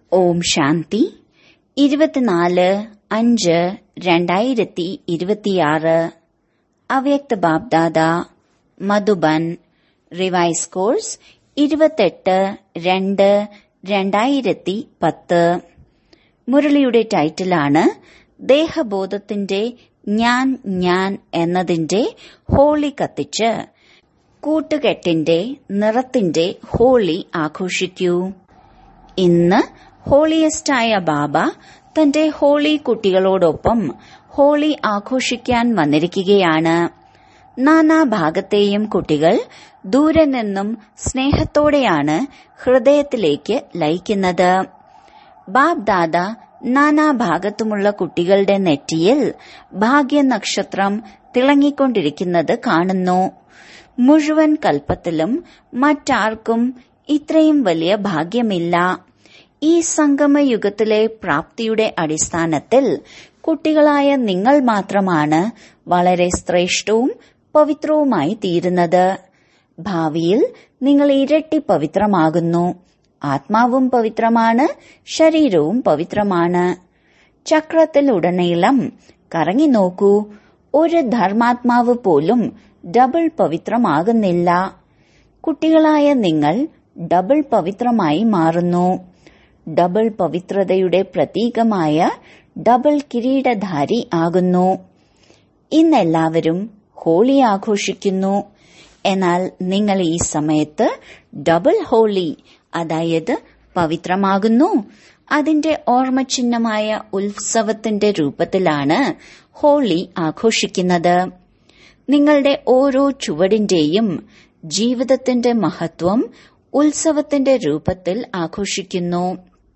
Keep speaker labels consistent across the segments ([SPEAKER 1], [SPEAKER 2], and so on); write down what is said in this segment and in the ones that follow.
[SPEAKER 1] ഓം ശാന്തി ഇരുപത്തിനാല് അഞ്ച് രണ്ടായിരത്തി ഇരുപത്തിയാറ് അവ്യക്ത ബാബ്ദാദ മധുബൻ റിവൈസ് കോഴ്സ് ഇരുപത്തെട്ട് രണ്ട് രണ്ടായിരത്തി പത്ത് മുരളിയുടെ ടൈറ്റിലാണ് ദേഹബോധത്തിന്റെ ഞാൻ ഞാൻ എന്നതിന്റെ ഹോളി കത്തിച്ച് കൂട്ടുകെട്ടിന്റെ നിറത്തിന്റെ ഹോളി ആഘോഷിക്കൂ ഇന്ന് ഹോളിയസ്റ്റായ ബാബ തന്റെ ഹോളി കുട്ടികളോടൊപ്പം ഹോളി ആഘോഷിക്കാൻ വന്നിരിക്കുകയാണ് നാനാഭാഗത്തെയും കുട്ടികൾ ദൂരെ നിന്നും സ്നേഹത്തോടെയാണ് ഹൃദയത്തിലേക്ക് ലയിക്കുന്നത് ബാബ് ദാദ നാനാഭാഗത്തുമുള്ള കുട്ടികളുടെ നെറ്റിയിൽ ഭാഗ്യനക്ഷത്രം തിളങ്ങിക്കൊണ്ടിരിക്കുന്നത് കാണുന്നു മുഴുവൻ കൽപ്പത്തിലും മറ്റാർക്കും ഇത്രയും വലിയ ഭാഗ്യമില്ല ഈ സംഗമയുഗത്തിലെ പ്രാപ്തിയുടെ അടിസ്ഥാനത്തിൽ കുട്ടികളായ നിങ്ങൾ മാത്രമാണ് വളരെ ശ്രേഷ്ഠവും പവിത്രവുമായി തീരുന്നത് ഭാവിയിൽ നിങ്ങൾ ഇരട്ടി പവിത്രമാകുന്നു ആത്മാവും പവിത്രമാണ് ശരീരവും പവിത്രമാണ് ചക്രത്തിൽ ഉടനീളം കറങ്ങി നോക്കൂ ഒരു ധർമാത്മാവ് പോലും ഡബിൾ പവിത്രമാകുന്നില്ല കുട്ടികളായ നിങ്ങൾ ഡബിൾ പവിത്രമായി മാറുന്നു ഡബിൾ പവിത്രതയുടെ പ്രതീകമായ ഡബിൾ കിരീടധാരി ആകുന്നു ഇന്നെല്ലാവരും ഹോളി ആഘോഷിക്കുന്നു എന്നാൽ നിങ്ങൾ ഈ സമയത്ത് ഡബിൾ ഹോളി അതായത് പവിത്രമാകുന്നു അതിന്റെ ഓർമ്മചിഹ്നമായ ഉത്സവത്തിന്റെ രൂപത്തിലാണ് ഹോളി ആഘോഷിക്കുന്നത് നിങ്ങളുടെ ഓരോ ചുവടിന്റെയും ജീവിതത്തിന്റെ മഹത്വം ഉത്സവത്തിന്റെ രൂപത്തിൽ ആഘോഷിക്കുന്നു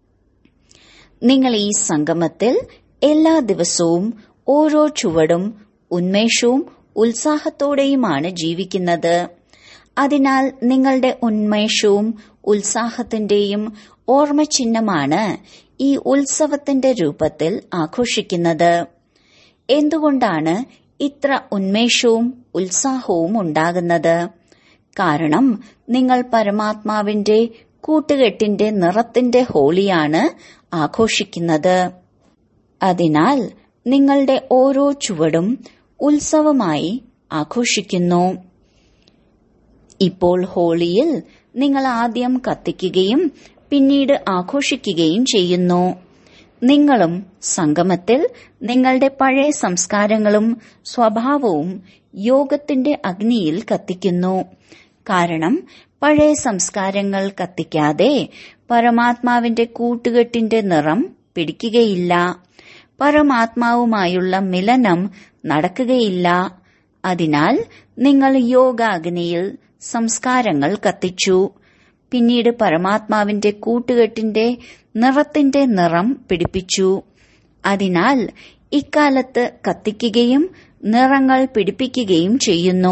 [SPEAKER 1] നിങ്ങൾ ഈ സംഗമത്തിൽ എല്ലാ ദിവസവും ഓരോ ചുവടും ഉന്മേഷവും ഉത്സാഹത്തോടെയുമാണ് ജീവിക്കുന്നത് അതിനാൽ നിങ്ങളുടെ ഉന്മേഷവും ഉത്സാഹത്തിന്റെയും ഓർമ്മചിഹ്നമാണ് ഈ ഉത്സവത്തിന്റെ രൂപത്തിൽ ആഘോഷിക്കുന്നത് എന്തുകൊണ്ടാണ് ഇത്ര ഉന്മേഷവും ഉത്സാഹവും ഉണ്ടാകുന്നത് കാരണം നിങ്ങൾ പരമാത്മാവിന്റെ കൂട്ടുകെട്ടിന്റെ നിറത്തിന്റെ ഹോളിയാണ് ആഘോഷിക്കുന്നത് അതിനാൽ നിങ്ങളുടെ ഓരോ ചുവടും ഉത്സവമായി ആഘോഷിക്കുന്നു ഇപ്പോൾ ഹോളിയിൽ നിങ്ങൾ ആദ്യം കത്തിക്കുകയും പിന്നീട് ആഘോഷിക്കുകയും ചെയ്യുന്നു നിങ്ങളും സംഗമത്തിൽ നിങ്ങളുടെ പഴയ സംസ്കാരങ്ങളും സ്വഭാവവും യോഗത്തിന്റെ അഗ്നിയിൽ കത്തിക്കുന്നു കാരണം പഴയ സംസ്കാരങ്ങൾ കത്തിക്കാതെ പരമാത്മാവിന്റെ കൂട്ടുകെട്ടിന്റെ നിറം പിടിക്കുകയില്ല പരമാത്മാവുമായുള്ള മിലനം നടക്കുകയില്ല അതിനാൽ നിങ്ങൾ യോഗാഗ്നിയിൽ സംസ്കാരങ്ങൾ കത്തിച്ചു പിന്നീട് പരമാത്മാവിന്റെ കൂട്ടുകെട്ടിന്റെ നിറത്തിന്റെ നിറം പിടിപ്പിച്ചു അതിനാൽ ഇക്കാലത്ത് കത്തിക്കുകയും നിറങ്ങൾ പിടിപ്പിക്കുകയും ചെയ്യുന്നു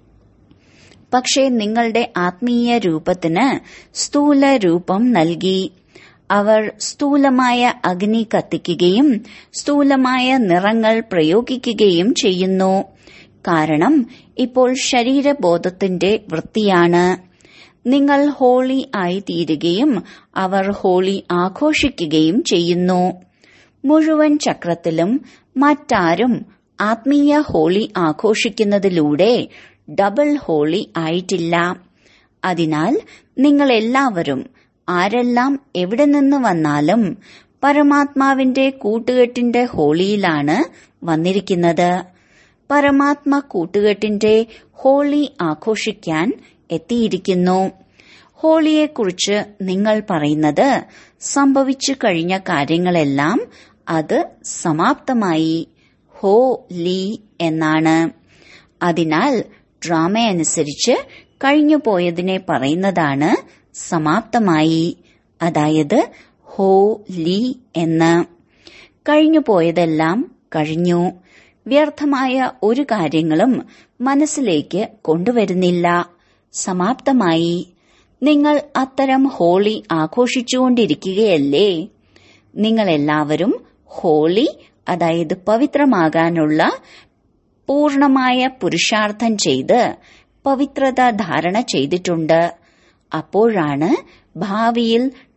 [SPEAKER 1] പക്ഷേ നിങ്ങളുടെ ആത്മീയ രൂപത്തിന് സ്ഥൂല രൂപം നൽകി അവർ സ്ഥൂലമായ അഗ്നി കത്തിക്കുകയും സ്ഥൂലമായ നിറങ്ങൾ പ്രയോഗിക്കുകയും ചെയ്യുന്നു കാരണം ഇപ്പോൾ ശരീരബോധത്തിന്റെ വൃത്തിയാണ് നിങ്ങൾ ഹോളി ആയി തീരുകയും അവർ ഹോളി ആഘോഷിക്കുകയും ചെയ്യുന്നു മുഴുവൻ ചക്രത്തിലും മറ്റാരും ആത്മീയ ഹോളി ആഘോഷിക്കുന്നതിലൂടെ ഡബിൾ ഹോളി ആയിട്ടില്ല അതിനാൽ നിങ്ങൾ എല്ലാവരും ആരെല്ലാം എവിടെ നിന്ന് വന്നാലും പരമാത്മാവിന്റെ കൂട്ടുകെട്ടിന്റെ ഹോളിയിലാണ് വന്നിരിക്കുന്നത് പരമാത്മ കൂട്ടുകെട്ടിന്റെ ഹോളി ആഘോഷിക്കാൻ എത്തിയിരിക്കുന്നു ഹോളിയെക്കുറിച്ച് നിങ്ങൾ പറയുന്നത് സംഭവിച്ചു കഴിഞ്ഞ കാര്യങ്ങളെല്ലാം അത് സമാപ്തമായി ഹോ ലി എന്നാണ് അതിനാൽ ഡ്രാമയനുസരിച്ച് കഴിഞ്ഞു പോയതിനെ പറയുന്നതാണ് സമാപ്തമായി അതായത് ഹോ ലി എന്ന് കഴിഞ്ഞു പോയതെല്ലാം കഴിഞ്ഞു വ്യർത്ഥമായ ഒരു കാര്യങ്ങളും മനസ്സിലേക്ക് കൊണ്ടുവരുന്നില്ല സമാപ്തമായി നിങ്ങൾ അത്തരം ഹോളി ആഘോഷിച്ചുകൊണ്ടിരിക്കുകയല്ലേ നിങ്ങൾ എല്ലാവരും ഹോളി അതായത് പവിത്രമാകാനുള്ള പൂർണമായ പുരുഷാർത്ഥം ചെയ്ത് പവിത്രത ധാരണ ചെയ്തിട്ടുണ്ട് അപ്പോഴാണ് ഭാവിയിൽ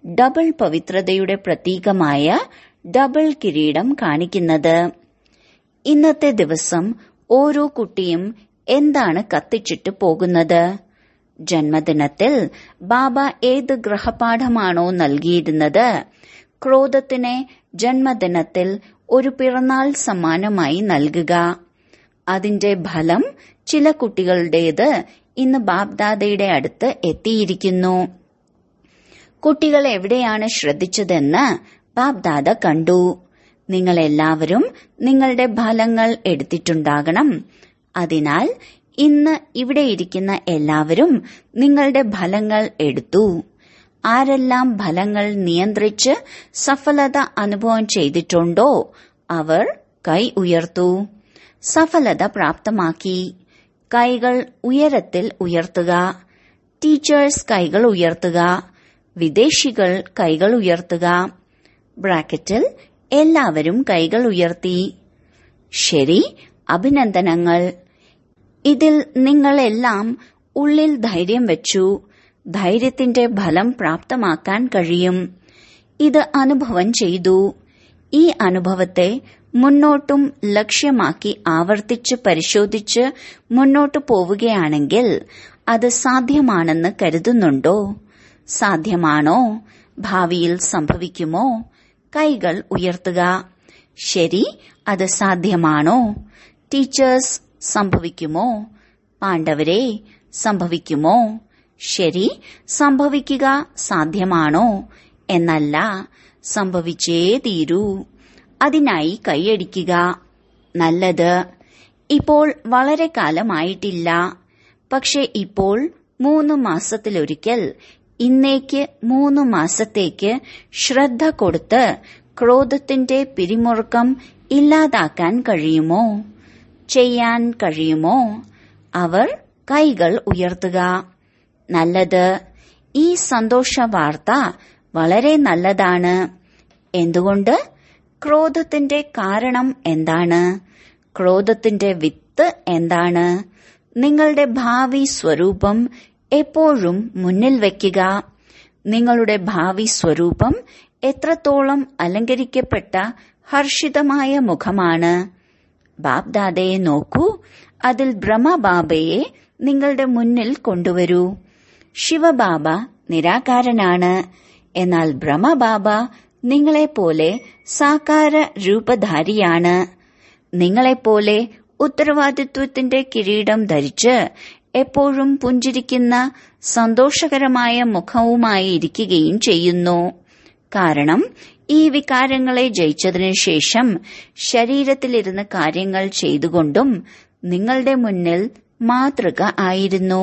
[SPEAKER 1] ഡബിൾ പവിത്രതയുടെ പ്രതീകമായ ഡബിൾ കിരീടം കാണിക്കുന്നത് ഇന്നത്തെ ദിവസം ഓരോ കുട്ടിയും എന്താണ് കത്തിച്ചിട്ട് പോകുന്നത് ജന്മദിനത്തിൽ ബാബ ഏത് ഗ്രഹപാഠമാണോ നൽകിയിരുന്നത് ക്രോധത്തിനെ ജന്മദിനത്തിൽ ഒരു പിറന്നാൾ സമ്മാനമായി നൽകുക അതിന്റെ ഫലം ചില കുട്ടികളുടേത് ഇന്ന് ബാബ്ദാദയുടെ അടുത്ത് എത്തിയിരിക്കുന്നു കുട്ടികൾ എവിടെയാണ് ശ്രദ്ധിച്ചതെന്ന് ബാബ്ദാദ കണ്ടു നിങ്ങൾ എല്ലാവരും നിങ്ങളുടെ ഫലങ്ങൾ എടുത്തിട്ടുണ്ടാകണം അതിനാൽ ഇന്ന് ഇവിടെ ഇരിക്കുന്ന എല്ലാവരും നിങ്ങളുടെ ഫലങ്ങൾ എടുത്തു ആരെല്ലാം ഫലങ്ങൾ നിയന്ത്രിച്ച് സഫലത അനുഭവം ചെയ്തിട്ടുണ്ടോ അവർ കൈ ഉയർത്തു സഫലത പ്രാപ്തമാക്കി കൈകൾ ഉയരത്തിൽ ഉയർത്തുക ടീച്ചേഴ്സ് കൈകൾ ഉയർത്തുക വിദേശികൾ കൈകൾ ഉയർത്തുക ബ്രാക്കറ്റിൽ എല്ലാവരും കൈകൾ ഉയർത്തി ശരി അഭിനന്ദനങ്ങൾ ഇതിൽ നിങ്ങളെല്ലാം ഉള്ളിൽ ധൈര്യം വെച്ചു ധൈര്യത്തിന്റെ ഫലം പ്രാപ്തമാക്കാൻ കഴിയും ഇത് അനുഭവം ചെയ്തു ഈ അനുഭവത്തെ മുന്നോട്ടും ലക്ഷ്യമാക്കി ആവർത്തിച്ച് പരിശോധിച്ച് മുന്നോട്ടു പോവുകയാണെങ്കിൽ അത് സാധ്യമാണെന്ന് കരുതുന്നുണ്ടോ സാധ്യമാണോ ഭാവിയിൽ സംഭവിക്കുമോ കൈകൾ ഉയർത്തുക ശരി അത് സാധ്യമാണോ ടീച്ചേഴ്സ് സംഭവിക്കുമോ പാണ്ഡവരെ സംഭവിക്കുമോ ശരി സംഭവിക്കുക സാധ്യമാണോ എന്നല്ല സംഭവിച്ചേ തീരൂ അതിനായി കൈയടിക്കുക നല്ലത് ഇപ്പോൾ വളരെ കാലമായിട്ടില്ല പക്ഷെ ഇപ്പോൾ മൂന്ന് മാസത്തിലൊരിക്കൽ ഇന്നേക്ക് മൂന്ന് മാസത്തേക്ക് ശ്രദ്ധ കൊടുത്ത് ക്രോധത്തിന്റെ പിരിമുറുക്കം ഇല്ലാതാക്കാൻ കഴിയുമോ ചെയ്യാൻ കഴിയുമോ അവർ കൈകൾ ഉയർത്തുക നല്ലത് ഈ സന്തോഷ വാർത്ത വളരെ നല്ലതാണ് എന്തുകൊണ്ട് ക്രോധത്തിന്റെ കാരണം എന്താണ് ക്രോധത്തിന്റെ വിത്ത് എന്താണ് നിങ്ങളുടെ ഭാവി സ്വരൂപം എപ്പോഴും മുന്നിൽ വയ്ക്കുക നിങ്ങളുടെ ഭാവി സ്വരൂപം എത്രത്തോളം അലങ്കരിക്കപ്പെട്ട ഹർഷിതമായ മുഖമാണ് ബാബ്ദാദയെ നോക്കൂ അതിൽ ബ്രഹ്മബാബയെ നിങ്ങളുടെ മുന്നിൽ കൊണ്ടുവരൂ ശിവബാബ നിരാകാരനാണ് എന്നാൽ ബ്രഹ്മബാബ നിങ്ങളെപ്പോലെ സാകാര രൂപധാരിയാണ് നിങ്ങളെപ്പോലെ ഉത്തരവാദിത്വത്തിന്റെ കിരീടം ധരിച്ച് എപ്പോഴും പുഞ്ചിരിക്കുന്ന സന്തോഷകരമായ മുഖവുമായി ഇരിക്കുകയും ചെയ്യുന്നു കാരണം ഈ വികാരങ്ങളെ ജയിച്ചതിനു ശേഷം ശരീരത്തിലിരുന്ന് കാര്യങ്ങൾ ചെയ്തുകൊണ്ടും നിങ്ങളുടെ മുന്നിൽ മാതൃക ആയിരുന്നു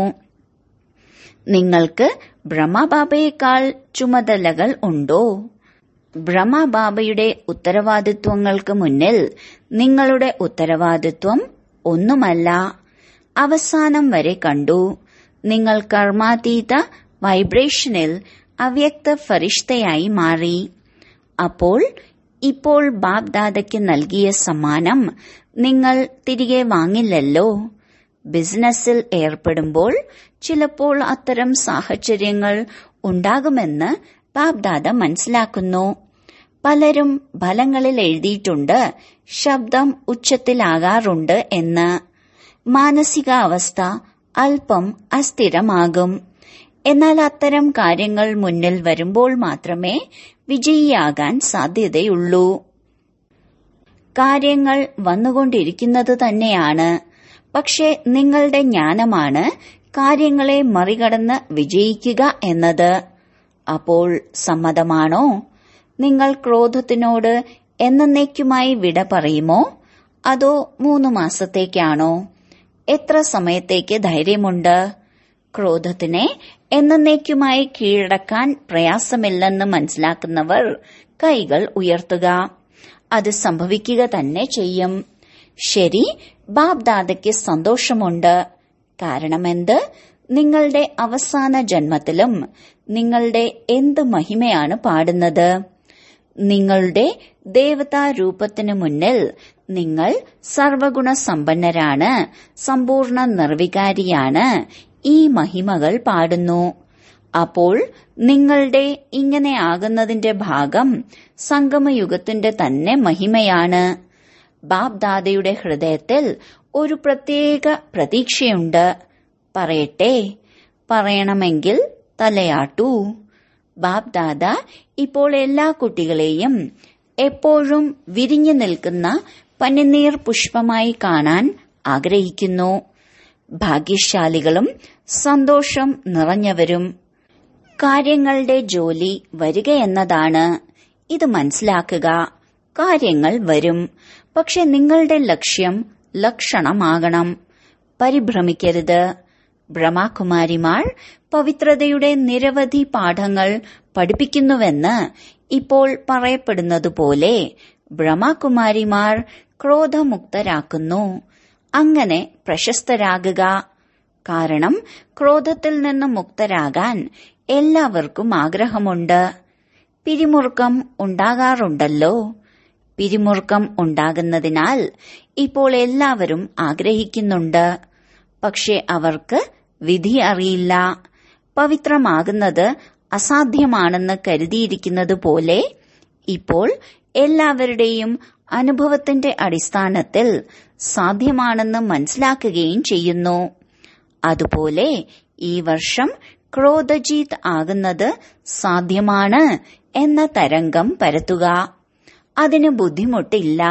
[SPEAKER 1] നിങ്ങൾക്ക് ബ്രഹ്മബാബയേക്കാൾ ചുമതലകൾ ഉണ്ടോ ബ്രഹ്മബാബയുടെ ഉത്തരവാദിത്വങ്ങൾക്ക് മുന്നിൽ നിങ്ങളുടെ ഉത്തരവാദിത്വം ഒന്നുമല്ല അവസാനം വരെ കണ്ടു നിങ്ങൾ കർമാതീത വൈബ്രേഷനിൽ അവ്യക്ത ഫരിഷ്തയായി മാറി അപ്പോൾ ഇപ്പോൾ ബാബ്ദാദയ്ക്ക് നൽകിയ സമ്മാനം നിങ്ങൾ തിരികെ വാങ്ങില്ലല്ലോ ബിസിനസ്സിൽ ഏർപ്പെടുമ്പോൾ ചിലപ്പോൾ അത്തരം സാഹചര്യങ്ങൾ ഉണ്ടാകുമെന്ന് ബാബ്ദാദ മനസ്സിലാക്കുന്നു പലരും ഫലങ്ങളിൽ എഴുതിയിട്ടുണ്ട് ശബ്ദം ഉച്ചത്തിലാകാറുണ്ട് എന്ന് മാനസികാവസ്ഥ അല്പം അസ്ഥിരമാകും എന്നാൽ അത്തരം കാര്യങ്ങൾ മുന്നിൽ വരുമ്പോൾ മാത്രമേ വിജയിയാകാൻ സാധ്യതയുള്ളൂ കാര്യങ്ങൾ വന്നുകൊണ്ടിരിക്കുന്നത് തന്നെയാണ് പക്ഷെ നിങ്ങളുടെ ജ്ഞാനമാണ് കാര്യങ്ങളെ മറികടന്ന് വിജയിക്കുക എന്നത് അപ്പോൾ സമ്മതമാണോ നിങ്ങൾ ക്രോധത്തിനോട് എന്നേക്കുമായി വിട പറയുമോ അതോ മൂന്ന് മാസത്തേക്കാണോ എത്ര സമയത്തേക്ക് ധൈര്യമുണ്ട് ക്രോധത്തിനെ എന്നേക്കുമായി കീഴടക്കാൻ പ്രയാസമില്ലെന്ന് മനസ്സിലാക്കുന്നവർ കൈകൾ ഉയർത്തുക അത് സംഭവിക്കുക തന്നെ ചെയ്യും ശരി ബാബ്ദാദയ്ക്ക് സന്തോഷമുണ്ട് കാരണമെന്ത് നിങ്ങളുടെ അവസാന ജന്മത്തിലും നിങ്ങളുടെ എന്ത് മഹിമയാണ് പാടുന്നത് നിങ്ങളുടെ ദേവതാ രൂപത്തിനു മുന്നിൽ നിങ്ങൾ സർവഗുണ സമ്പന്നരാണ് സമ്പൂർണ്ണ നിർവികാരിയാണ് ഈ മഹിമകൾ പാടുന്നു അപ്പോൾ നിങ്ങളുടെ ഇങ്ങനെ ആകുന്നതിന്റെ ഭാഗം സംഗമയുഗത്തിന്റെ തന്നെ മഹിമയാണ് ബാബ്ദാദയുടെ ഹൃദയത്തിൽ ഒരു പ്രത്യേക പ്രതീക്ഷയുണ്ട് പറയട്ടെ പറയണമെങ്കിൽ തലയാട്ടൂ ബാബ്ദാദ ഇപ്പോൾ എല്ലാ കുട്ടികളെയും എപ്പോഴും വിരിഞ്ഞു നിൽക്കുന്ന പനിനീർ പുഷ്പമായി കാണാൻ ആഗ്രഹിക്കുന്നു ഭാഗ്യശാലികളും സന്തോഷം നിറഞ്ഞവരും കാര്യങ്ങളുടെ ജോലി വരികയെന്നതാണ് ഇത് മനസ്സിലാക്കുക കാര്യങ്ങൾ വരും പക്ഷെ നിങ്ങളുടെ ലക്ഷ്യം ലക്ഷണമാകണം പരിഭ്രമിക്കരുത് ബ്രഹ്മകുമാരിമാർ പവിത്രതയുടെ നിരവധി പാഠങ്ങൾ പഠിപ്പിക്കുന്നുവെന്ന് ഇപ്പോൾ പറയപ്പെടുന്നതുപോലെ ബ്രഹ്മകുമാരിമാർ ക്രോധമുക്തരാക്കുന്നു അങ്ങനെ പ്രശസ്തരാകുക കാരണം ക്രോധത്തിൽ നിന്ന് മുക്തരാകാൻ എല്ലാവർക്കും ആഗ്രഹമുണ്ട് പിരിമുറുക്കം ഉണ്ടാകാറുണ്ടല്ലോ പിരിമുറുക്കം ഉണ്ടാകുന്നതിനാൽ ഇപ്പോൾ എല്ലാവരും ആഗ്രഹിക്കുന്നുണ്ട് പക്ഷെ അവർക്ക് വിധി അറിയില്ല പവിത്രമാകുന്നത് അസാധ്യമാണെന്ന് കരുതിയിരിക്കുന്നത് പോലെ ഇപ്പോൾ എല്ലാവരുടെയും അനുഭവത്തിന്റെ അടിസ്ഥാനത്തിൽ സാധ്യമാണെന്ന് മനസ്സിലാക്കുകയും ചെയ്യുന്നു അതുപോലെ ഈ വർഷം ക്രോധജീത് ആകുന്നത് സാധ്യമാണ് എന്ന തരംഗം പരത്തുക അതിന് ബുദ്ധിമുട്ടില്ല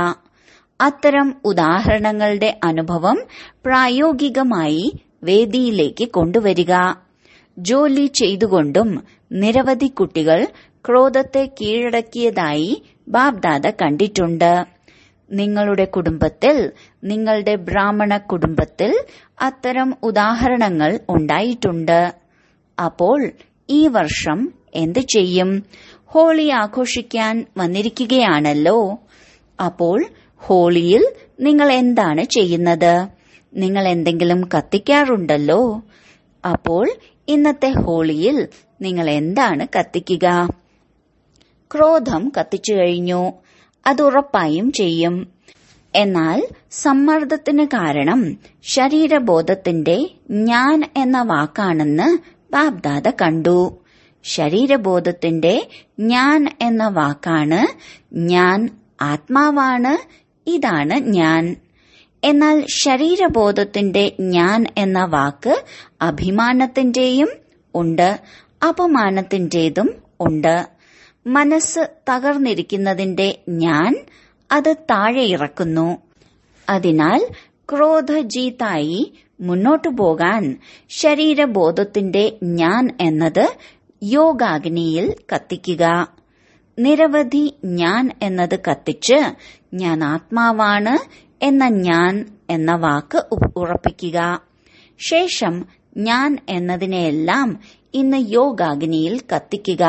[SPEAKER 1] അത്തരം ഉദാഹരണങ്ങളുടെ അനുഭവം പ്രായോഗികമായി വേദിയിലേക്ക് കൊണ്ടുവരിക ജോലി ചെയ്തുകൊണ്ടും നിരവധി കുട്ടികൾ ക്രോധത്തെ കീഴടക്കിയതായി ബാബ്ദാദ കണ്ടിട്ടുണ്ട് നിങ്ങളുടെ കുടുംബത്തിൽ നിങ്ങളുടെ ബ്രാഹ്മണ കുടുംബത്തിൽ അത്തരം ഉദാഹരണങ്ങൾ ഉണ്ടായിട്ടുണ്ട് അപ്പോൾ ഈ വർഷം എന്ത് ചെയ്യും ഹോളി ആഘോഷിക്കാൻ വന്നിരിക്കുകയാണല്ലോ അപ്പോൾ ഹോളിയിൽ നിങ്ങൾ എന്താണ് ചെയ്യുന്നത് നിങ്ങൾ എന്തെങ്കിലും കത്തിക്കാറുണ്ടല്ലോ അപ്പോൾ ഇന്നത്തെ ഹോളിയിൽ നിങ്ങൾ എന്താണ് കത്തിക്കുക ക്രോധം കത്തിച്ചു കഴിഞ്ഞു അത് ഉറപ്പായും ചെയ്യും എന്നാൽ സമ്മർദ്ദത്തിന് കാരണം ശരീരബോധത്തിന്റെ ഞാൻ എന്ന വാക്കാണെന്ന് ബാബ്ദാദ കണ്ടു ശരീരബോധത്തിന്റെ ഞാൻ എന്ന വാക്കാണ് ഞാൻ ആത്മാവാണ് ഇതാണ് ഞാൻ എന്നാൽ ശരീരബോധത്തിന്റെ ഞാൻ എന്ന വാക്ക് അഭിമാനത്തിന്റെയും ഉണ്ട് അപമാനത്തിന്റേതും ഉണ്ട് മനസ്സ് തകർന്നിരിക്കുന്നതിന്റെ ഞാൻ അത് താഴെ ഇറക്കുന്നു അതിനാൽ ക്രോധജീത്തായി മുന്നോട്ടു പോകാൻ ശരീരബോധത്തിന്റെ ഞാൻ എന്നത് യോഗാഗ്നിയിൽ കത്തിക്കുക നിരവധി ഞാൻ എന്നത് കത്തിച്ച് ഞാൻ ആത്മാവാണ് എന്ന ഞാൻ എന്ന വാക്ക് ഉറപ്പിക്കുക ശേഷം ഞാൻ എന്നതിനെയെല്ലാം ഇന്ന് യോഗാഗ്നിയിൽ കത്തിക്കുക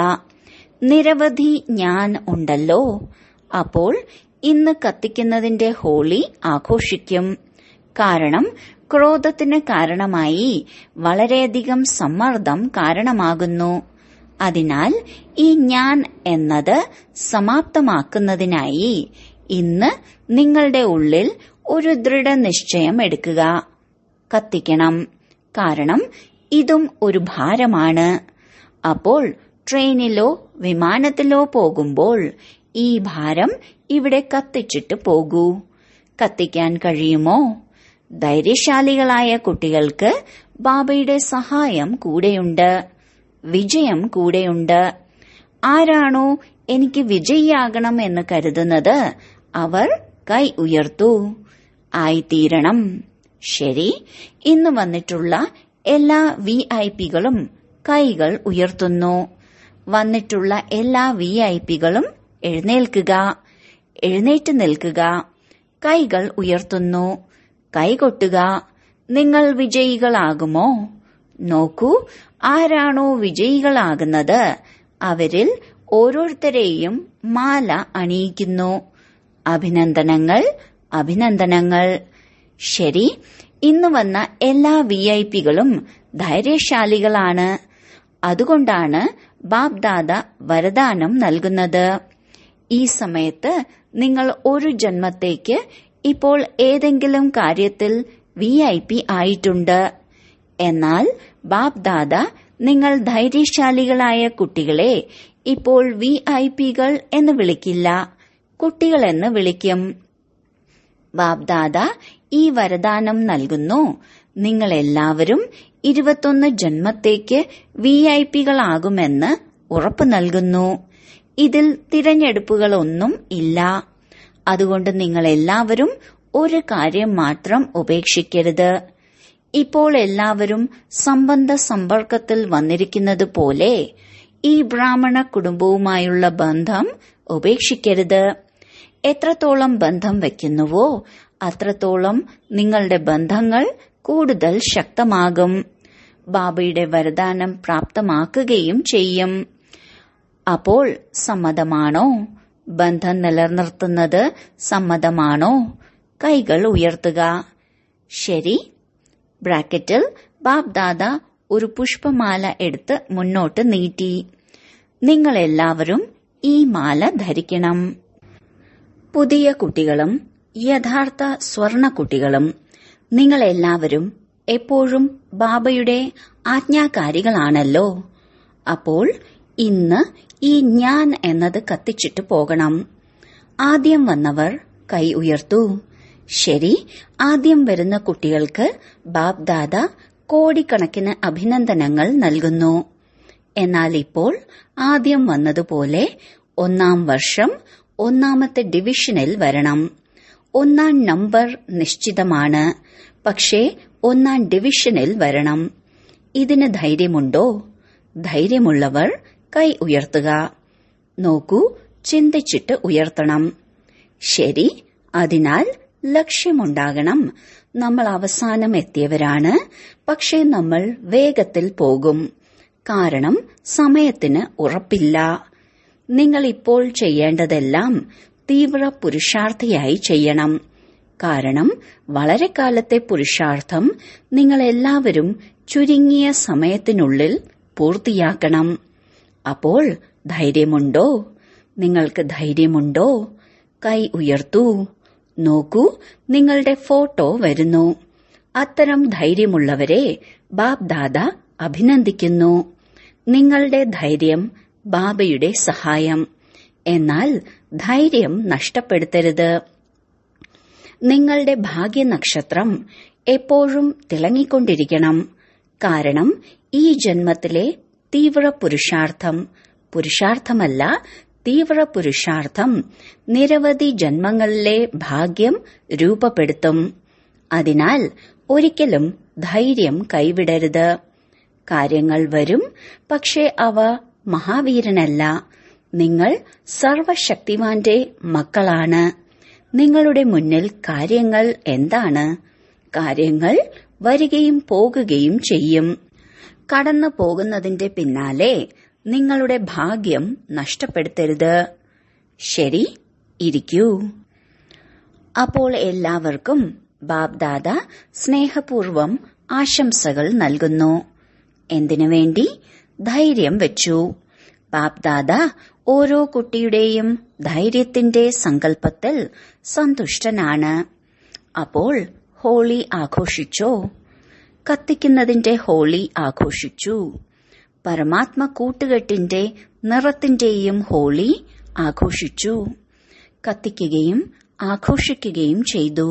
[SPEAKER 1] നിരവധി ഞാൻ ഉണ്ടല്ലോ അപ്പോൾ ഇന്ന് കത്തിക്കുന്നതിന്റെ ഹോളി ആഘോഷിക്കും കാരണം ക്രോധത്തിന് കാരണമായി വളരെയധികം സമ്മർദ്ദം കാരണമാകുന്നു അതിനാൽ ഈ ഞാൻ എന്നത് സമാപ്തമാക്കുന്നതിനായി ഇന്ന് നിങ്ങളുടെ ഉള്ളിൽ ഒരു ദൃഢനിശ്ചയം എടുക്കുക കത്തിക്കണം കാരണം ഇതും ഒരു ഭാരമാണ് അപ്പോൾ ട്രെയിനിലോ വിമാനത്തിലോ പോകുമ്പോൾ ഈ ഭാരം ഇവിടെ കത്തിച്ചിട്ട് പോകൂ കത്തിക്കാൻ കഴിയുമോ ധൈര്യശാലികളായ കുട്ടികൾക്ക് ബാബയുടെ സഹായം കൂടെയുണ്ട് വിജയം കൂടെയുണ്ട് ആരാണോ എനിക്ക് വിജയിയാകണം എന്ന് കരുതുന്നത് അവർ കൈ ഉയർത്തു ആയിത്തീരണം ശരി ഇന്ന് വന്നിട്ടുള്ള എല്ലാ വി ഐ പികളും കൈകൾ ഉയർത്തുന്നു വന്നിട്ടുള്ള എല്ലാ വി ഐ പികളും എഴുന്നേൽക്കുക എഴുന്നേറ്റ് നിൽക്കുക കൈകൾ ഉയർത്തുന്നു കൈകൊട്ടുക നിങ്ങൾ വിജയികളാകുമോ നോക്കൂ ആരാണോ വിജയികളാകുന്നത് അവരിൽ ഓരോരുത്തരെയും മാല അണിയിക്കുന്നു അഭിനന്ദനങ്ങൾ അഭിനന്ദനങ്ങൾ ശരി ഇന്ന് വന്ന എല്ലാ വി ഐ പികളും ധൈര്യശാലികളാണ് അതുകൊണ്ടാണ് ബാബ്ദാദ വരദാനം നൽകുന്നത് ഈ സമയത്ത് നിങ്ങൾ ഒരു ജന്മത്തേക്ക് ഇപ്പോൾ ഏതെങ്കിലും കാര്യത്തിൽ വി ഐ പി ആയിട്ടുണ്ട് എന്നാൽ ബാബ്ദാദ നിങ്ങൾ ധൈര്യശാലികളായ കുട്ടികളെ ഇപ്പോൾ വി ഐ പികൾ എന്ന് വിളിക്കില്ല കുട്ടികളെന്ന് വിളിക്കും ബാബ്ദാദ ഈ വരദാനം നൽകുന്നു നിങ്ങൾ എല്ലാവരും ഇരുപത്തൊന്ന് ജന്മത്തേക്ക് വി ഐ പികളാകുമെന്ന് ഉറപ്പു നൽകുന്നു ഇതിൽ തിരഞ്ഞെടുപ്പുകളൊന്നും ഇല്ല അതുകൊണ്ട് നിങ്ങൾ എല്ലാവരും ഒരു കാര്യം മാത്രം ഉപേക്ഷിക്കരുത് ഇപ്പോൾ എല്ലാവരും സംബന്ധ സമ്പർക്കത്തിൽ വന്നിരിക്കുന്നത് പോലെ ഈ ബ്രാഹ്മണ കുടുംബവുമായുള്ള ബന്ധം ഉപേക്ഷിക്കരുത് എത്രത്തോളം ബന്ധം വയ്ക്കുന്നുവോ അത്രത്തോളം നിങ്ങളുടെ ബന്ധങ്ങൾ കൂടുതൽ ശക്തമാകും ബാബയുടെ വരദാനം പ്രാപ്തമാക്കുകയും ചെയ്യും അപ്പോൾ സമ്മതമാണോ ബന്ധം നിലനിർത്തുന്നത് സമ്മതമാണോ കൈകൾ ഉയർത്തുക ശരി ബ്രാക്കറ്റിൽ ബാബ് ദാദ ഒരു പുഷ്പമാല എടുത്ത് മുന്നോട്ട് നീട്ടി നിങ്ങളെല്ലാവരും ഈ മാല ധരിക്കണം പുതിയ കുട്ടികളും യഥാർത്ഥ സ്വർണ കുട്ടികളും നിങ്ങളെല്ലാവരും എപ്പോഴും ബാബയുടെ ആജ്ഞാകാരികളാണല്ലോ അപ്പോൾ ഇന്ന് ഈ ഞാൻ എന്നത് കത്തിച്ചിട്ട് പോകണം ആദ്യം വന്നവർ കൈ ഉയർത്തു ശരി ആദ്യം വരുന്ന കുട്ടികൾക്ക് ബാബ് ദാദ കോടിക്കണക്കിന് അഭിനന്ദനങ്ങൾ നൽകുന്നു എന്നാൽ ഇപ്പോൾ ആദ്യം വന്നതുപോലെ ഒന്നാം വർഷം ഒന്നാമത്തെ ഡിവിഷനിൽ വരണം ഒന്നാം നമ്പർ നിശ്ചിതമാണ് പക്ഷേ ഒന്നാം ഡിവിഷനിൽ വരണം ഇതിന് ധൈര്യമുണ്ടോ ധൈര്യമുള്ളവർ കൈ ഉയർത്തുക നോക്കൂ ചിന്തിച്ചിട്ട് ഉയർത്തണം ശരി അതിനാൽ ലക്ഷ്യമുണ്ടാകണം നമ്മൾ അവസാനം എത്തിയവരാണ് പക്ഷേ നമ്മൾ വേഗത്തിൽ പോകും കാരണം സമയത്തിന് ഉറപ്പില്ല നിങ്ങൾ ഇപ്പോൾ ചെയ്യേണ്ടതെല്ലാം തീവ്ര പുരുഷാർത്ഥിയായി ചെയ്യണം കാരണം വളരെ കാലത്തെ പുരുഷാർത്ഥം നിങ്ങൾ എല്ലാവരും ചുരുങ്ങിയ സമയത്തിനുള്ളിൽ പൂർത്തിയാക്കണം അപ്പോൾ ധൈര്യമുണ്ടോ നിങ്ങൾക്ക് ധൈര്യമുണ്ടോ കൈ ഉയർത്തൂ നോക്കൂ നിങ്ങളുടെ ഫോട്ടോ വരുന്നു അത്തരം ധൈര്യമുള്ളവരെ ബാബ് ദാദ അഭിനന്ദിക്കുന്നു നിങ്ങളുടെ ധൈര്യം ബാബയുടെ സഹായം എന്നാൽ ധൈര്യം നഷ്ടപ്പെടുത്തരുത് നിങ്ങളുടെ ഭാഗ്യനക്ഷത്രം എപ്പോഴും തിളങ്ങിക്കൊണ്ടിരിക്കണം കാരണം ഈ ജന്മത്തിലെ തീവ്ര പുരുഷാർത്ഥം പുരുഷാർത്ഥമല്ല തീവ്ര പുരുഷാർത്ഥം നിരവധി ജന്മങ്ങളിലെ ഭാഗ്യം രൂപപ്പെടുത്തും അതിനാൽ ഒരിക്കലും ധൈര്യം കൈവിടരുത് കാര്യങ്ങൾ വരും പക്ഷേ അവ മഹാവീരനല്ല നിങ്ങൾ സർവശക്തിമാന്റെ മക്കളാണ് നിങ്ങളുടെ മുന്നിൽ കാര്യങ്ങൾ എന്താണ് കാര്യങ്ങൾ വരികയും പോകുകയും ചെയ്യും കടന്നു പോകുന്നതിന്റെ പിന്നാലെ നിങ്ങളുടെ ഭാഗ്യം നഷ്ടപ്പെടുത്തരുത് ശരി ഇരിക്കൂ അപ്പോൾ എല്ലാവർക്കും ബാബ്ദാദ സ്നേഹപൂർവം ആശംസകൾ നൽകുന്നു എന്തിനു വേണ്ടി ധൈര്യം വെച്ചു ബാബ്ദാദ ഓരോ കുട്ടിയുടെയും ധൈര്യത്തിന്റെ സങ്കല്പത്തിൽ സന്തുഷ്ടനാണ് അപ്പോൾ ഹോളി ആഘോഷിച്ചോ കത്തിക്കുന്നതിന്റെ ഹോളി ആഘോഷിച്ചു പരമാത്മ കൂട്ടുകെട്ടിന്റെ നിറത്തിന്റെയും ഹോളി ആഘോഷിച്ചു കത്തിക്കുകയും ആഘോഷിക്കുകയും ചെയ്തു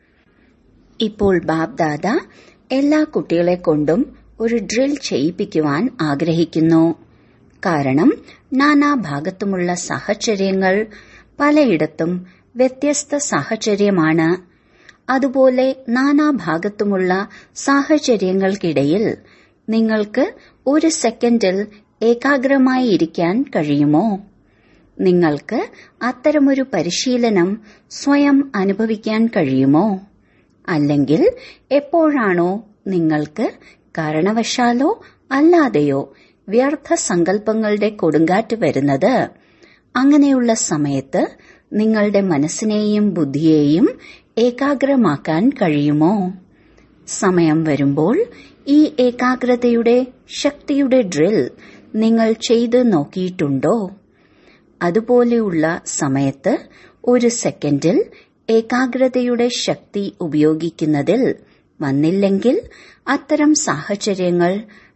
[SPEAKER 1] ഇപ്പോൾ ബാബ്ദാദ എല്ലാ കുട്ടികളെ കൊണ്ടും ഒരു ഡ്രിൽ ചെയ്യിപ്പിക്കുവാൻ ആഗ്രഹിക്കുന്നു കാരണം നാനാഭാഗത്തുമുള്ള സാഹചര്യങ്ങൾ പലയിടത്തും വ്യത്യസ്ത സാഹചര്യമാണ് അതുപോലെ നാനാഭാഗത്തുമുള്ള സാഹചര്യങ്ങൾക്കിടയിൽ നിങ്ങൾക്ക് ഒരു സെക്കൻഡിൽ ഏകാഗ്രമായി ഇരിക്കാൻ കഴിയുമോ നിങ്ങൾക്ക് അത്തരമൊരു പരിശീലനം സ്വയം അനുഭവിക്കാൻ കഴിയുമോ അല്ലെങ്കിൽ എപ്പോഴാണോ നിങ്ങൾക്ക് കാരണവശാലോ അല്ലാതെയോ വ്യർത്ഥ സങ്കല്പങ്ങളുടെ കൊടുങ്കാറ്റ് വരുന്നത് അങ്ങനെയുള്ള സമയത്ത് നിങ്ങളുടെ മനസ്സിനെയും ബുദ്ധിയെയും ഏകാഗ്രമാക്കാൻ കഴിയുമോ സമയം വരുമ്പോൾ ഈ ഏകാഗ്രതയുടെ ശക്തിയുടെ ഡ്രിൽ നിങ്ങൾ ചെയ്ത് നോക്കിയിട്ടുണ്ടോ അതുപോലെയുള്ള സമയത്ത് ഒരു സെക്കൻഡിൽ ഏകാഗ്രതയുടെ ശക്തി ഉപയോഗിക്കുന്നതിൽ വന്നില്ലെങ്കിൽ അത്തരം സാഹചര്യങ്ങൾ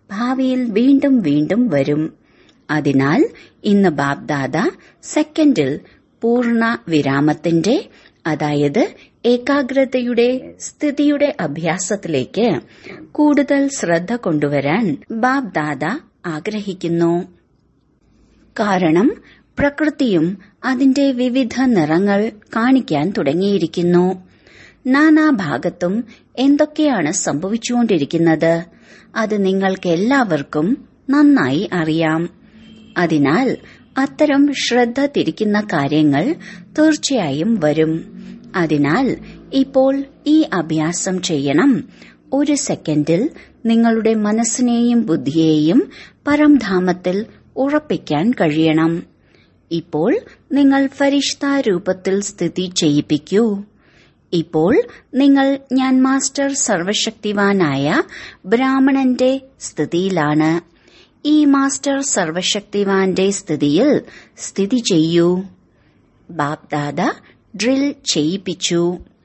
[SPEAKER 1] ഭാവിയിൽ വീണ്ടും വീണ്ടും വരും അതിനാൽ ഇന്ന് ബാബ്ദാദ സെക്കൻഡിൽ പൂർണ്ണ വിരാമത്തിന്റെ അതായത് ഏകാഗ്രതയുടെ സ്ഥിതിയുടെ അഭ്യാസത്തിലേക്ക് കൂടുതൽ ശ്രദ്ധ കൊണ്ടുവരാൻ ബാബ്ദാദ ആഗ്രഹിക്കുന്നു കാരണം പ്രകൃതിയും അതിന്റെ വിവിധ നിറങ്ങൾ കാണിക്കാൻ തുടങ്ങിയിരിക്കുന്നു നാനാഭാഗത്തും എന്തൊക്കെയാണ് സംഭവിച്ചുകൊണ്ടിരിക്കുന്നത് അത് നിങ്ങൾക്ക് എല്ലാവർക്കും നന്നായി അറിയാം അതിനാൽ അത്തരം ശ്രദ്ധ തിരിക്കുന്ന കാര്യങ്ങൾ തീർച്ചയായും വരും അതിനാൽ ഇപ്പോൾ ഈ അഭ്യാസം ചെയ്യണം ഒരു സെക്കൻഡിൽ നിങ്ങളുടെ മനസ്സിനെയും ബുദ്ധിയെയും പരംധാമത്തിൽ ഉറപ്പിക്കാൻ കഴിയണം ഇപ്പോൾ നിങ്ങൾ ഫരിഷ്ത രൂപത്തിൽ സ്ഥിതി ചെയ്യിപ്പിക്കൂ ഇപ്പോൾ നിങ്ങൾ ഞാൻ മാസ്റ്റർ സർവശക്തിവാനായ ബ്രാഹ്മണന്റെ സ്ഥിതിയിലാണ് ഈ മാസ്റ്റർ സർവശക്തിവാന്റെ സ്ഥിതിയിൽ സ്ഥിതി ചെയ്യൂ ബാപ്ദാദ ഡ്രിൽ ചെയ്യിപ്പിച്ചു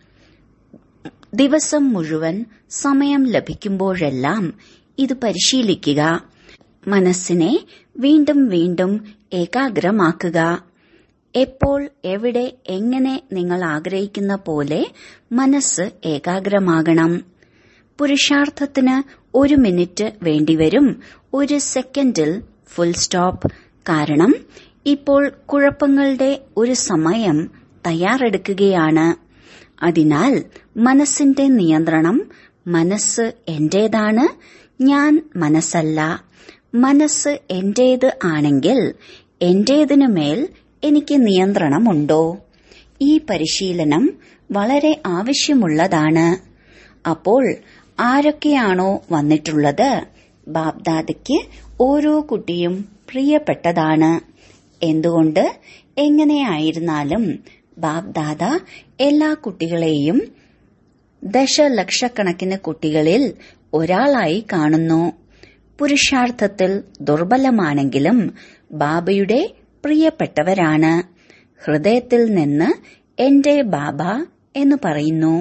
[SPEAKER 1] ദിവസം മുഴുവൻ സമയം ലഭിക്കുമ്പോഴെല്ലാം ഇത് പരിശീലിക്കുക മനസ്സിനെ വീണ്ടും വീണ്ടും ഏകാഗ്രമാക്കുക എപ്പോൾ എവിടെ എങ്ങനെ നിങ്ങൾ ആഗ്രഹിക്കുന്ന പോലെ മനസ്സ് ഏകാഗ്രമാകണം പുരുഷാർത്ഥത്തിന് ഒരു മിനിറ്റ് വേണ്ടിവരും ഒരു സെക്കൻഡിൽ ഫുൾ സ്റ്റോപ്പ് കാരണം ഇപ്പോൾ കുഴപ്പങ്ങളുടെ ഒരു സമയം തയ്യാറെടുക്കുകയാണ് അതിനാൽ മനസ്സിന്റെ നിയന്ത്രണം മനസ്സ് എന്റേതാണ് ഞാൻ മനസ്സല്ല മനസ്സ് എന്റേത് ആണെങ്കിൽ എന്റേതിനു മേൽ എനിക്ക് നിയന്ത്രണമുണ്ടോ ഈ പരിശീലനം വളരെ ആവശ്യമുള്ളതാണ് അപ്പോൾ ആരൊക്കെയാണോ വന്നിട്ടുള്ളത് ബാബ്ദാദയ്ക്ക് ഓരോ കുട്ടിയും പ്രിയപ്പെട്ടതാണ് എന്തുകൊണ്ട് എങ്ങനെയായിരുന്നാലും ബാബ്ദാദ എല്ലാ കുട്ടികളെയും ദശലക്ഷക്കണക്കിന് കുട്ടികളിൽ ഒരാളായി കാണുന്നു പുരുഷാർത്ഥത്തിൽ ദുർബലമാണെങ്കിലും ബാബയുടെ പ്രിയപ്പെട്ടവരാണ് ഹൃദയത്തിൽ നിന്ന് എന്റെ ബാബ എന്ന് പറയുന്നു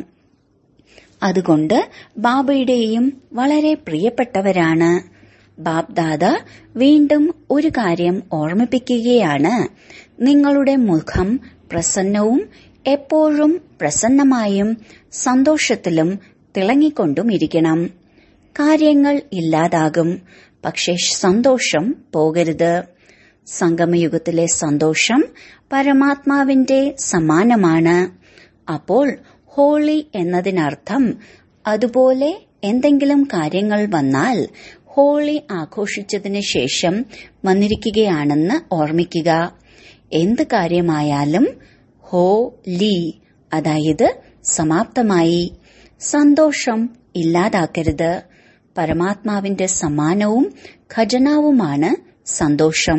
[SPEAKER 1] അതുകൊണ്ട് ബാബയുടെയും വളരെ പ്രിയപ്പെട്ടവരാണ് ബാബ്ദാദ വീണ്ടും ഒരു കാര്യം ഓർമ്മിപ്പിക്കുകയാണ് നിങ്ങളുടെ മുഖം പ്രസന്നവും എപ്പോഴും പ്രസന്നമായും സന്തോഷത്തിലും തിളങ്ങിക്കൊണ്ടും ഇരിക്കണം കാര്യങ്ങൾ ഇല്ലാതാകും പക്ഷേ സന്തോഷം പോകരുത് സംഗമയുഗത്തിലെ സന്തോഷം പരമാത്മാവിന്റെ സമാനമാണ് അപ്പോൾ ഹോളി എന്നതിനർത്ഥം അതുപോലെ എന്തെങ്കിലും കാര്യങ്ങൾ വന്നാൽ ഹോളി ആഘോഷിച്ചതിന് ശേഷം വന്നിരിക്കുകയാണെന്ന് ഓർമ്മിക്കുക എന്ത് കാര്യമായാലും ഹോ ലി അതായത് സമാപ്തമായി സന്തോഷം ഇല്ലാതാക്കരുത് പരമാത്മാവിന്റെ സമാനവും ഖജനാവുമാണ് സന്തോഷം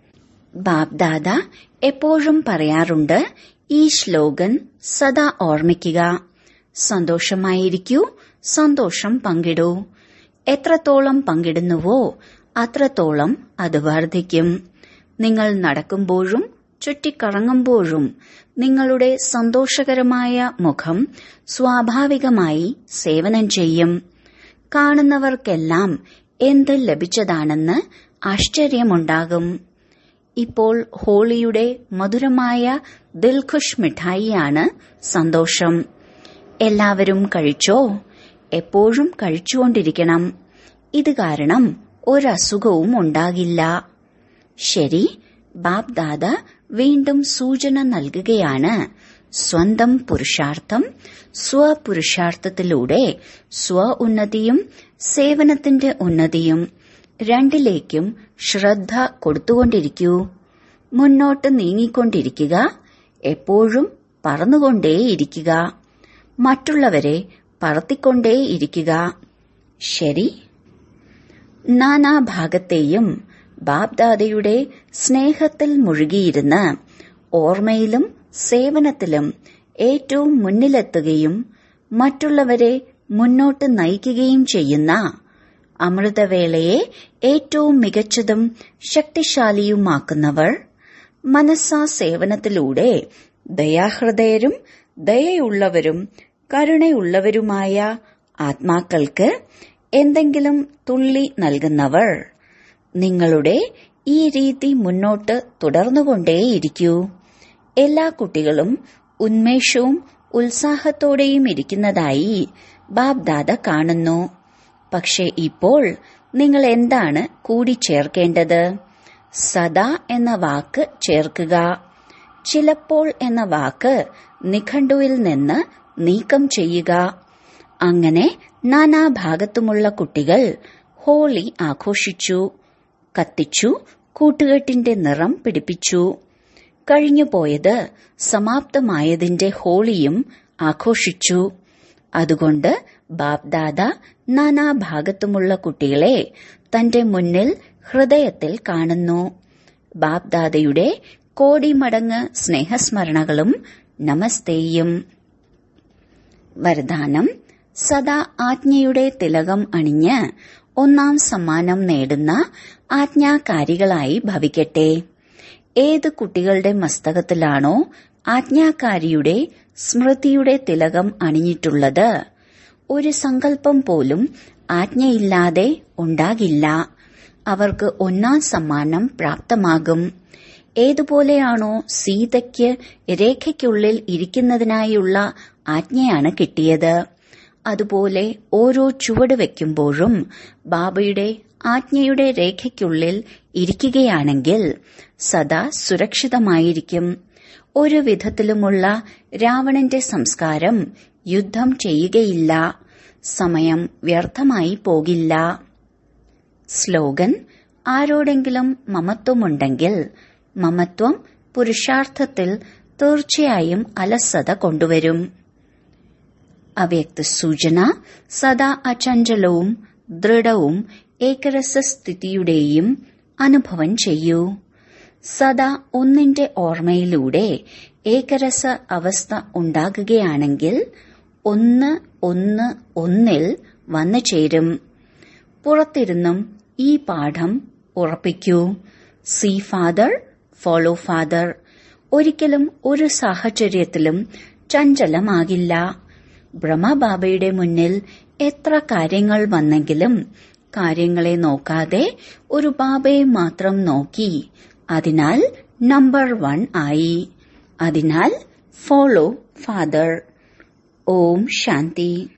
[SPEAKER 1] ബാബ്ദാദ എപ്പോഴും പറയാറുണ്ട് ഈ ശ്ലോകൻ സദാ ഓർമ്മിക്കുക സന്തോഷമായിരിക്കൂ സന്തോഷം പങ്കിടൂ എത്രത്തോളം പങ്കിടുന്നുവോ അത്രത്തോളം അത് വർദ്ധിക്കും നിങ്ങൾ നടക്കുമ്പോഴും ചുറ്റിക്കറങ്ങുമ്പോഴും നിങ്ങളുടെ സന്തോഷകരമായ മുഖം സ്വാഭാവികമായി സേവനം ചെയ്യും കാണുന്നവർക്കെല്ലാം എന്ത് ലഭിച്ചതാണെന്ന് ആശ്ചര്യമുണ്ടാകും ഇപ്പോൾ ഹോളിയുടെ മധുരമായ ദിൽഖുഷ് മിഠായിയാണ് സന്തോഷം എല്ലാവരും കഴിച്ചോ എപ്പോഴും കഴിച്ചുകൊണ്ടിരിക്കണം ഇത് കാരണം ഒരസുഖവും ഉണ്ടാകില്ല ശരി ബാബ് ദാദ വീണ്ടും സൂചന നൽകുകയാണ് സ്വന്തം പുരുഷാർത്ഥം സ്വപുരുഷാർത്ഥത്തിലൂടെ സ്വ ഉന്നതിയും സേവനത്തിന്റെ ഉന്നതിയും രണ്ടിലേക്കും ശ്രദ്ധ കൊടുത്തുകൊണ്ടിരിക്കൂ മുന്നോട്ട് നീങ്ങിക്കൊണ്ടിരിക്കുക എപ്പോഴും പറന്നുകൊണ്ടേയിരിക്കുക മറ്റുള്ളവരെ പറത്തിക്കൊണ്ടേയിരിക്കുക ശരി നാനാഭാഗത്തെയും ബാബ്ദാദയുടെ സ്നേഹത്തിൽ മുഴുകിയിരുന്ന് ഓർമ്മയിലും സേവനത്തിലും ഏറ്റവും മുന്നിലെത്തുകയും മറ്റുള്ളവരെ മുന്നോട്ട് നയിക്കുകയും ചെയ്യുന്ന അമൃതവേളയെ ഏറ്റവും മികച്ചതും ശക്തിശാലിയുമാക്കുന്നവർ മനസ്സാ സേവനത്തിലൂടെ ദയാഹൃദയരും ദയയുള്ളവരും കരുണയുള്ളവരുമായ ആത്മാക്കൾക്ക് എന്തെങ്കിലും തുള്ളി നൽകുന്നവർ നിങ്ങളുടെ ഈ രീതി മുന്നോട്ട് തുടർന്നുകൊണ്ടേയിരിക്കൂ എല്ലാ കുട്ടികളും ഉന്മേഷവും ഉത്സാഹത്തോടെയും ഇരിക്കുന്നതായി ബാബ്ദാദ കാണുന്നു പക്ഷെ ഇപ്പോൾ നിങ്ങൾ എന്താണ് കൂടിച്ചേർക്കേണ്ടത് സദാ എന്ന വാക്ക് ചേർക്കുക ചിലപ്പോൾ എന്ന വാക്ക് നിഘണ്ടുവിൽ നിന്ന് നീക്കം ചെയ്യുക അങ്ങനെ നാനാഭാഗത്തുമുള്ള കുട്ടികൾ ഹോളി ആഘോഷിച്ചു കത്തിച്ചു കൂട്ടുകെട്ടിന്റെ നിറം പിടിപ്പിച്ചു കഴിഞ്ഞുപോയത് സമാപ്തമായതിന്റെ ഹോളിയും ആഘോഷിച്ചു അതുകൊണ്ട് ബാബ്ദാദ നാനാഭാഗത്തുമുള്ള കുട്ടികളെ തന്റെ മുന്നിൽ ഹൃദയത്തിൽ കാണുന്നു ബാബ്ദാദയുടെ കോടിമടങ്ങ് സ്നേഹസ്മരണകളും നമസ്തേയും വരദാനം സദാ ആജ്ഞയുടെ തിലകം അണിഞ്ഞ് ഒന്നാം സമ്മാനം നേടുന്ന ആജ്ഞാകാരികളായി ഭവിക്കട്ടെ ഏത് കുട്ടികളുടെ മസ്തകത്തിലാണോ ആജ്ഞാകാരിയുടെ സ്മൃതിയുടെ തിലകം അണിഞ്ഞിട്ടുള്ളത് ഒരു സങ്കല്പം പോലും ആജ്ഞയില്ലാതെ ഉണ്ടാകില്ല അവർക്ക് ഒന്നാം സമ്മാനം പ്രാപ്തമാകും ഏതുപോലെയാണോ സീതയ്ക്ക് രേഖയ്ക്കുള്ളിൽ ഇരിക്കുന്നതിനായുള്ള ആജ്ഞയാണ് കിട്ടിയത് അതുപോലെ ഓരോ ചുവട് വയ്ക്കുമ്പോഴും ബാബയുടെ ആജ്ഞയുടെ രേഖയ്ക്കുള്ളിൽ ഇരിക്കുകയാണെങ്കിൽ സദാ സുരക്ഷിതമായിരിക്കും ഒരു വിധത്തിലുമുള്ള രാവണന്റെ സംസ്കാരം യുദ്ധം ചെയ്യുകയില്ല സമയം വ്യർത്ഥമായി പോകില്ല സ്ലോഗൻ ആരോടെങ്കിലും മമത്വമുണ്ടെങ്കിൽ മമത്വം പുരുഷാർത്ഥത്തിൽ തീർച്ചയായും അലസത കൊണ്ടുവരും അവ്യക്ത സൂചന സദാ അചഞ്ചലവും ദൃഢവും ഏകരസസ്ഥിതിയുടെയും അനുഭവം ചെയ്യൂ സദാ ഒന്നിന്റെ ഓർമ്മയിലൂടെ ഏകരസ അവസ്ഥ ഉണ്ടാകുകയാണെങ്കിൽ ഒന്ന് ഒന്ന് ഒന്നിൽ വന്നു ചേരും പുറത്തിരുന്നും ഈ പാഠം ഉറപ്പിക്കൂ സി ഫാദർ ഫോളോ ഫാദർ ഒരിക്കലും ഒരു സാഹചര്യത്തിലും ചഞ്ചലമാകില്ല ബ്രഹ്മബാബയുടെ മുന്നിൽ എത്ര കാര്യങ്ങൾ വന്നെങ്കിലും കാര്യങ്ങളെ നോക്കാതെ ഒരു ബാബയെ മാത്രം നോക്കി അതിനാൽ നമ്പർ വൺ ആയി അതിനാൽ ഫോളോ ഫാദർ ഓം ശാന്തി